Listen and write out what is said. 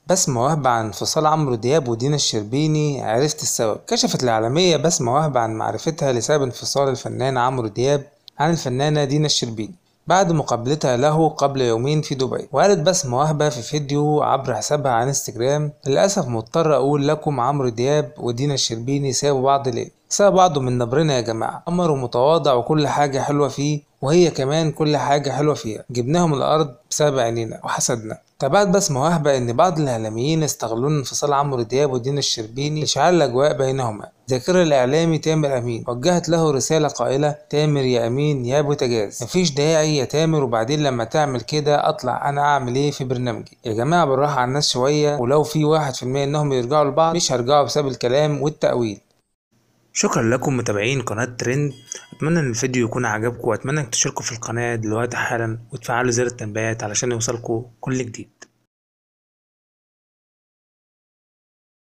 بسمة وهبة عن انفصال عمرو دياب ودينا الشربيني عرفت السبب كشفت الإعلامية بسمة وهبة عن معرفتها لسبب انفصال الفنان عمرو دياب عن الفنانة دينا الشربيني بعد مقابلتها له قبل يومين في دبي وقالت بسمة وهبة في فيديو عبر حسابها على انستجرام للأسف مضطر أقول لكم عمرو دياب ودينا الشربيني سابوا بعض ليه سابوا بعض من نبرنا يا جماعة أمر ومتواضع وكل حاجة حلوة فيه وهي كمان كل حاجة حلوة فيها جبناهم الأرض بسبب عينينا وحسدنا تابعت بسمة وهبة إن بعض الإعلاميين استغلون انفصال عمرو دياب ودينا الشربيني لإشعال الأجواء بينهما ذاكر الإعلامي تامر أمين وجهت له رسالة قائلة تامر يا أمين يا بوتجاز مفيش داعي يا تامر وبعدين لما تعمل كده أطلع أنا أعمل إيه في برنامجي يا جماعة بالراحة على الناس شوية ولو في واحد في المية إنهم يرجعوا لبعض مش هيرجعوا بسبب الكلام والتأويل شكرا لكم متابعين قناة ترند أتمنى إن الفيديو يكون عجبكم وأتمنى إنك تشتركوا في القناة دلوقتي حالا وتفعلوا زر التنبيهات علشان يوصلكوا كل جديد